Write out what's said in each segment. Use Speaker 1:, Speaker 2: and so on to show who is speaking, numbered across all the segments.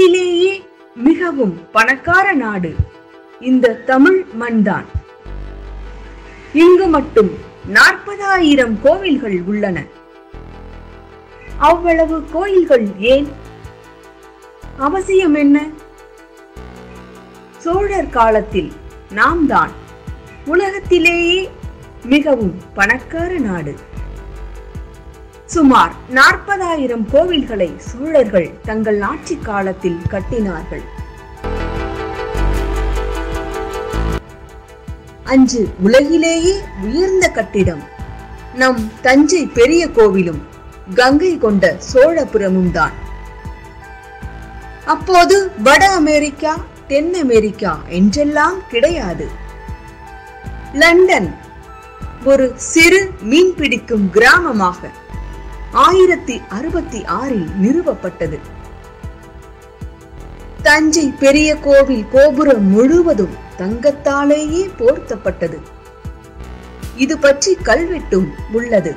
Speaker 1: உலகத்திலேயே மிகவும் பணக்கார நாடு இந்த தமிழ் மண்தான் இங்கு மட்டும் நாற்பதாயிரம் கோவில்கள் உள்ளன அவ்வளவு கோயில்கள் ஏன் அவசியம் என்ன சோழர் காலத்தில் நாம் தான் உலகத்திலேயே மிகவும் பணக்கார நாடு சுமார் நாற்பதாயிரம் கோவில்களை சோழர்கள் தங்கள் ஆட்சி காலத்தில் கட்டினார்கள் அஞ்சு உலகிலேயே உயர்ந்த கட்டிடம் நம் தஞ்சை பெரிய கோவிலும் கங்கை கொண்ட சோழபுரமும் தான் அப்போது வட அமெரிக்கா தென் அமெரிக்கா என்றெல்லாம் கிடையாது லண்டன் ஒரு சிறு மீன் பிடிக்கும் கிராமமாக ஆயிரத்தி அறுபத்தி ஆறில் நிறுவப்பட்டது தஞ்சை பெரிய கோவில் கோபுரம் முழுவதும் தங்கத்தாலேயே போர்த்தப்பட்டது இது பற்றி கல்வெட்டும் உள்ளது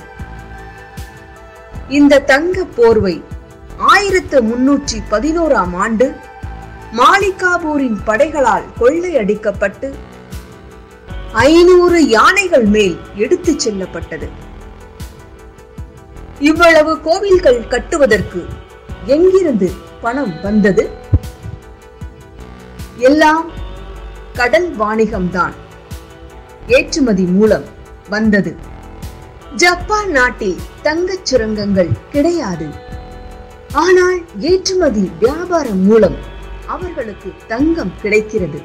Speaker 1: இந்த தங்க போர்வை ஆயிரத்து முன்னூற்றி பதினோராம் ஆண்டு மாலிகாபூரின் படைகளால் கொள்ளையடிக்கப்பட்டு ஐநூறு யானைகள் மேல் எடுத்துச் செல்லப்பட்டது இவ்வளவு கோவில்கள் கட்டுவதற்கு எங்கிருந்து பணம் வந்தது எல்லாம் கடல் வாணிகம்தான் ஏற்றுமதி மூலம் வந்தது ஜப்பான் நாட்டில் தங்கச் சுரங்கங்கள் கிடையாது ஆனால் ஏற்றுமதி வியாபாரம் மூலம் அவர்களுக்கு தங்கம் கிடைக்கிறது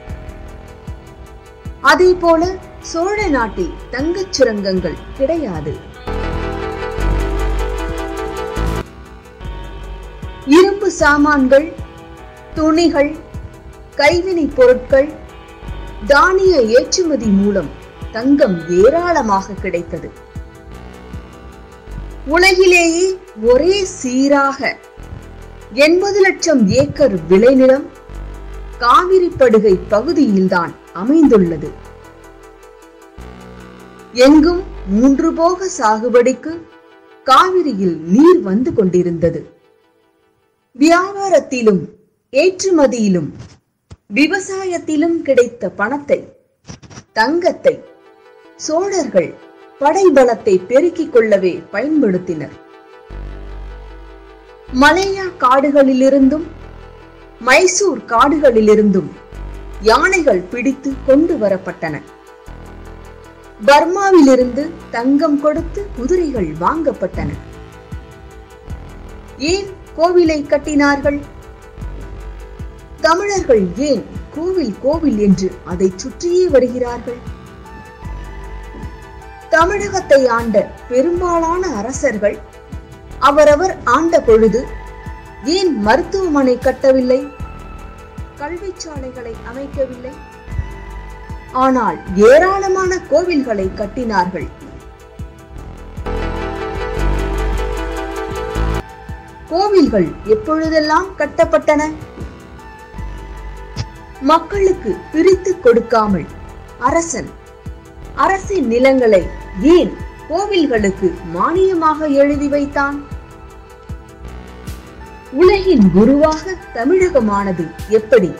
Speaker 1: அதே போல சோழ நாட்டில் தங்கச் சுரங்கங்கள் கிடையாது இரும்பு சாமான்கள் துணிகள் கைவினை பொருட்கள் தானிய ஏற்றுமதி மூலம் தங்கம் ஏராளமாக கிடைத்தது உலகிலேயே ஒரே சீராக எண்பது லட்சம் ஏக்கர் விளைநிலம் காவிரி படுகை பகுதியில்தான் அமைந்துள்ளது எங்கும் மூன்று போக சாகுபடிக்கு காவிரியில் நீர் வந்து கொண்டிருந்தது வியாபாரத்திலும் ஏற்றுமதியிலும் விவசாயத்திலும் கிடைத்த பணத்தை தங்கத்தை சோழர்கள் படைபலத்தை பெருக்கிக் கொள்ளவே பயன்படுத்தினர் மலையா காடுகளிலிருந்தும் மைசூர் காடுகளிலிருந்தும் யானைகள் பிடித்து கொண்டு வரப்பட்டன பர்மாவிலிருந்து தங்கம் கொடுத்து குதிரைகள் வாங்கப்பட்டன ஏன் கோவிலை கட்டினார்கள் தமிழர்கள் ஏன் கோவில் கோவில் என்று அதை சுற்றியே வருகிறார்கள் தமிழகத்தை ஆண்ட பெரும்பாலான அரசர்கள் அவரவர் ஆண்ட பொழுது ஏன் மருத்துவமனை கட்டவில்லை கல்வி சாலைகளை அமைக்கவில்லை ஆனால் ஏராளமான கோவில்களை கட்டினார்கள் கோவில்கள் எப்பொழுதெல்லாம் கட்டப்பட்டன மக்களுக்கு பிரித்து கொடுக்காமல் அரசன் அரசின் நிலங்களை ஏன் கோவில்களுக்கு மானியமாக எழுதி வைத்தான் உலகின் குருவாக தமிழகமானது எப்படி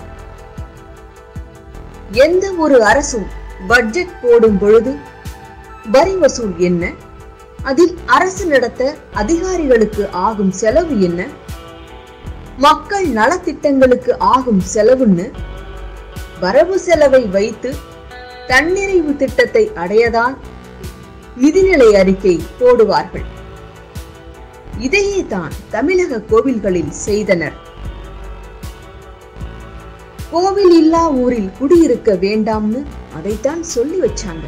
Speaker 1: எந்த ஒரு அரசும் பட்ஜெட் போடும் பொழுது வரி வசூல் என்ன அதில் அரசு நடத்த அதிகாரிகளுக்கு ஆகும் செலவு என்ன மக்கள் நலத்திட்டங்களுக்கு ஆகும் செலவுன்னு வரவு செலவை வைத்து தன்னிறைவு திட்டத்தை அடையதான் நிதிநிலை அறிக்கை போடுவார்கள் இதையே தான் தமிழக கோவில்களில் செய்தனர் கோவில் இல்லா ஊரில் குடியிருக்க வேண்டாம்னு அதைத்தான் சொல்லி வச்சாங்க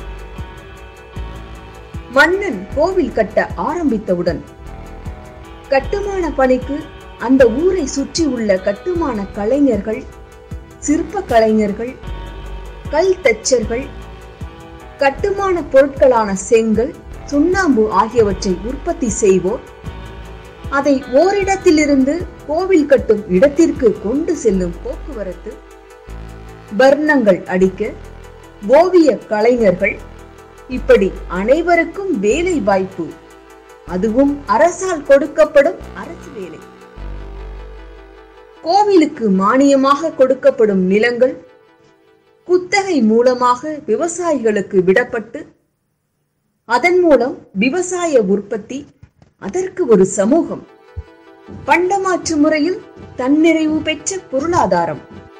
Speaker 1: மன்னன் கோவில் கட்ட ஆரம்பித்தவுடன் கட்டுமான பணிக்கு அந்த ஊரை சுற்றி உள்ள கட்டுமான கலைஞர்கள் சிற்ப கலைஞர்கள் கல் தச்சர்கள் கட்டுமான பொருட்களான செங்கல் சுண்ணாம்பு ஆகியவற்றை உற்பத்தி செய்வோர் அதை ஓரிடத்திலிருந்து கோவில் கட்டும் இடத்திற்கு கொண்டு செல்லும் போக்குவரத்து வர்ணங்கள் அடிக்க ஓவிய கலைஞர்கள் இப்படி அனைவருக்கும் வேலை வாய்ப்பு அதுவும் அரசால் கொடுக்கப்படும் அரசு வேலை கோவிலுக்கு மானியமாக கொடுக்கப்படும் நிலங்கள் குத்தகை மூலமாக விவசாயிகளுக்கு விடப்பட்டு அதன் மூலம் விவசாய உற்பத்தி அதற்கு ஒரு சமூகம் பண்டமாற்று முறையில் தன்னிறைவு பெற்ற பொருளாதாரம்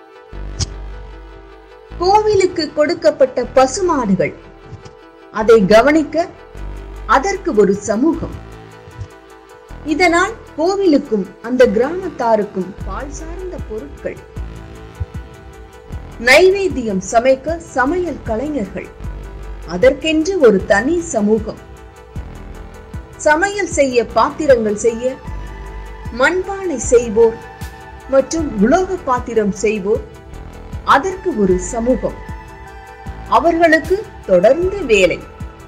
Speaker 1: கோவிலுக்கு கொடுக்கப்பட்ட பசுமாடுகள் அதை கவனிக்க அதற்கு ஒரு சமூகம் இதனால் கோவிலுக்கும் அந்த கிராமத்தாருக்கும் பால் சார்ந்த பொருட்கள் நைவேத்தியம் சமைக்க சமையல் கலைஞர்கள் அதற்கென்று ஒரு தனி சமூகம் சமையல் செய்ய பாத்திரங்கள் செய்ய மண்பானை செய்வோர் மற்றும் உலோக பாத்திரம் செய்வோர் அதற்கு ஒரு சமூகம் அவர்களுக்கு தொடர்ந்து வேலை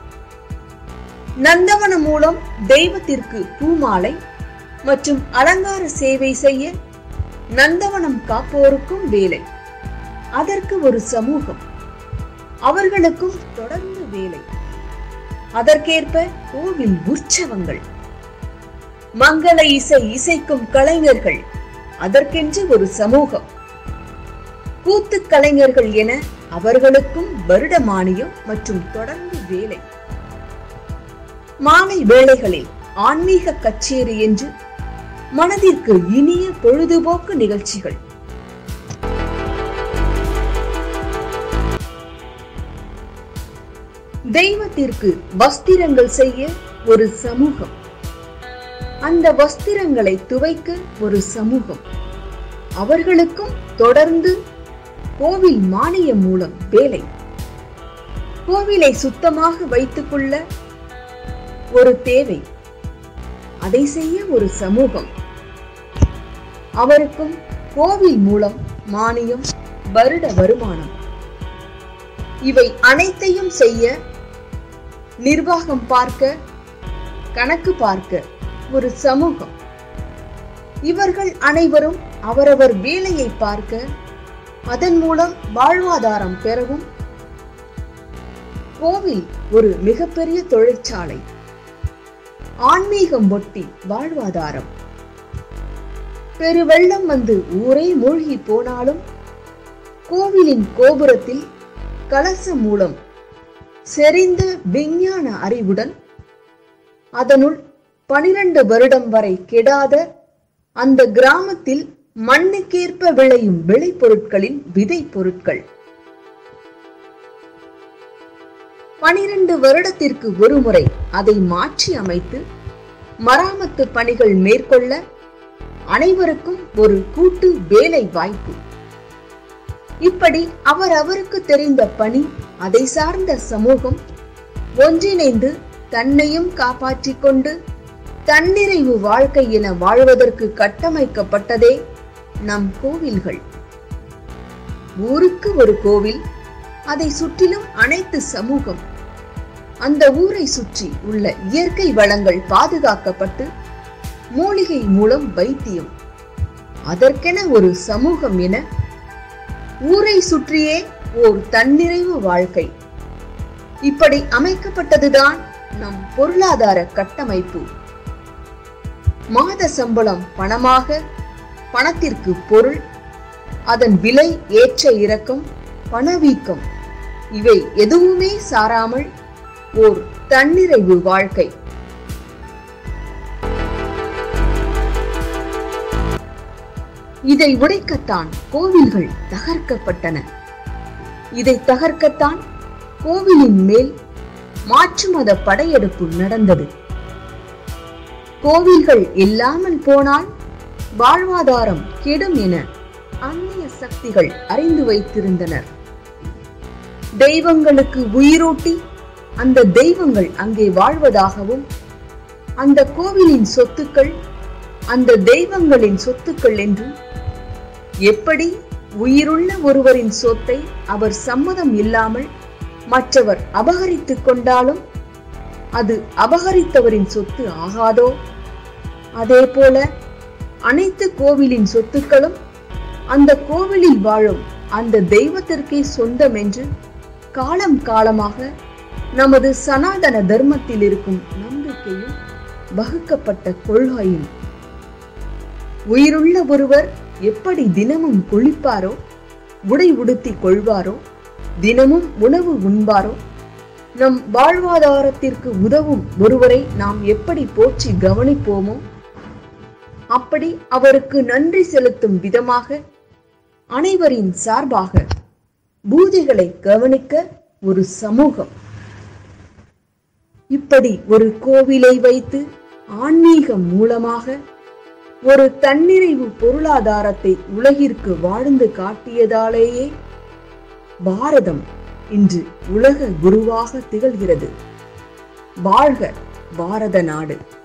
Speaker 1: நந்தவனம் மூலம் தெய்வத்திற்கு பூமாலை மற்றும் அலங்கார சேவை செய்ய நந்தவனம் காப்போருக்கும் வேலை அதற்கு ஒரு சமூகம் அவர்களுக்கும் தொடர்ந்து வேலை அதற்கேற்ப கோவில் உற்சவங்கள் மங்கள இசை இசைக்கும் கலைஞர்கள் அதற்கென்று ஒரு சமூகம் கூத்து கலைஞர்கள் என அவர்களுக்கும் வருட மானியம் மற்றும் தொடர்ந்து வேலை மாலை வேளைகளில் ஆன்மீக கச்சேரி என்று மனதிற்கு இனிய பொழுதுபோக்கு நிகழ்ச்சிகள் தெய்வத்திற்கு வஸ்திரங்கள் செய்ய ஒரு சமூகம் அந்த வஸ்திரங்களை துவைக்க ஒரு சமூகம் அவர்களுக்கும் தொடர்ந்து கோவில் மானியம் மூலம் வேலை கோவிலை சுத்தமாக வைத்துக் கொள்ள ஒரு தேவை அதை செய்ய ஒரு சமூகம் அவருக்கும் கோவில் மூலம் மானியம் வருட வருமானம் இவை அனைத்தையும் செய்ய நிர்வாகம் பார்க்க கணக்கு பார்க்க ஒரு சமூகம் இவர்கள் அனைவரும் அவரவர் வேலையை பார்க்க அதன் மூலம் வாழ்வாதாரம் பெறவும் கோவில் ஒரு மிகப்பெரிய தொழிற்சாலை ஆன்மீகம் ஒட்டி வாழ்வாதாரம் பெருவெள்ளம் வந்து ஊரே மூழ்கி போனாலும் கோவிலின் கோபுரத்தில் கலசம் மூலம் செறிந்த விஞ்ஞான அறிவுடன் அதனுள் பனிரெண்டு வருடம் வரை கெடாத அந்த கிராமத்தில் மண்ணுக்கேற்ப விளையும் விளைபொருட்களின் விதை பொருட்கள் பனிரெண்டு வருடத்திற்கு ஒருமுறை அதை மாற்றி அமைத்து மராமத்து பணிகள் மேற்கொள்ள அனைவருக்கும் ஒரு கூட்டு வேலை வாய்ப்பு இப்படி அவர் அவருக்கு தெரிந்த பணி அதை சார்ந்த சமூகம் ஒன்றிணைந்து தன்னையும் காப்பாற்றிக் கொண்டு தன்னிறைவு வாழ்க்கை என வாழ்வதற்கு கட்டமைக்கப்பட்டதே நம் கோவில்கள் ஊருக்கு ஒரு கோவில் அதை சுற்றிலும் அனைத்து சமூகம் அந்த ஊரை சுற்றி உள்ள இயற்கை வளங்கள் பாதுகாக்கப்பட்டு மூலிகை மூலம் வைத்தியம் அதற்கென ஒரு சமூகம் என ஊரை சுற்றியே ஓர் தன்னிறைவு வாழ்க்கை இப்படி அமைக்கப்பட்டதுதான் நம் பொருளாதார கட்டமைப்பு மாத சம்பளம் பணமாக பணத்திற்கு பொருள் அதன் விலை ஏற்ற இறக்கம் பணவீக்கம் இவை எதுவுமே சாராமல் ஓர் தன்னிறைவு வாழ்க்கை இதை உடைக்கத்தான் கோவில்கள் தகர்க்கப்பட்டன இதை தகர்க்கத்தான் கோவிலின் மேல் மாற்று மத படையெடுப்பு நடந்தது கோவில்கள் இல்லாமல் போனால் வாழ்வாதாரம் கெடும் என அந்நிய சக்திகள் அறிந்து வைத்திருந்தனர் தெய்வங்களுக்கு உயிரூட்டி அந்த தெய்வங்கள் அங்கே வாழ்வதாகவும் அந்த கோவிலின் சொத்துக்கள் அந்த தெய்வங்களின் சொத்துக்கள் என்றும் எப்படி உயிருள்ள ஒருவரின் சொத்தை அவர் சம்மதம் இல்லாமல் மற்றவர் அபகரித்துக் கொண்டாலும் அது அபகரித்தவரின் சொத்து ஆகாதோ அதே போல அனைத்து கோவிலின் சொத்துக்களும் அந்த கோவிலில் வாழும் அந்த தெய்வத்திற்கே சொந்தம் என்று காலம் காலமாக நமது சனாதன தர்மத்தில் இருக்கும் நம்பிக்கையும் வகுக்கப்பட்ட கொள்கையும் உயிருள்ள ஒருவர் எப்படி தினமும் குளிப்பாரோ உடை உடுத்தி கொள்வாரோ தினமும் உணவு உண்பாரோ நம் வாழ்வாதாரத்திற்கு உதவும் ஒருவரை நாம் எப்படி போற்றி கவனிப்போமோ அப்படி அவருக்கு நன்றி செலுத்தும் விதமாக அனைவரின் சார்பாக பூஜைகளை கவனிக்க ஒரு சமூகம் இப்படி ஒரு கோவிலை வைத்து ஆன்மீகம் மூலமாக ஒரு தன்னிறைவு பொருளாதாரத்தை உலகிற்கு வாழ்ந்து காட்டியதாலேயே பாரதம் இன்று உலக குருவாக திகழ்கிறது வாழ்க பாரத நாடு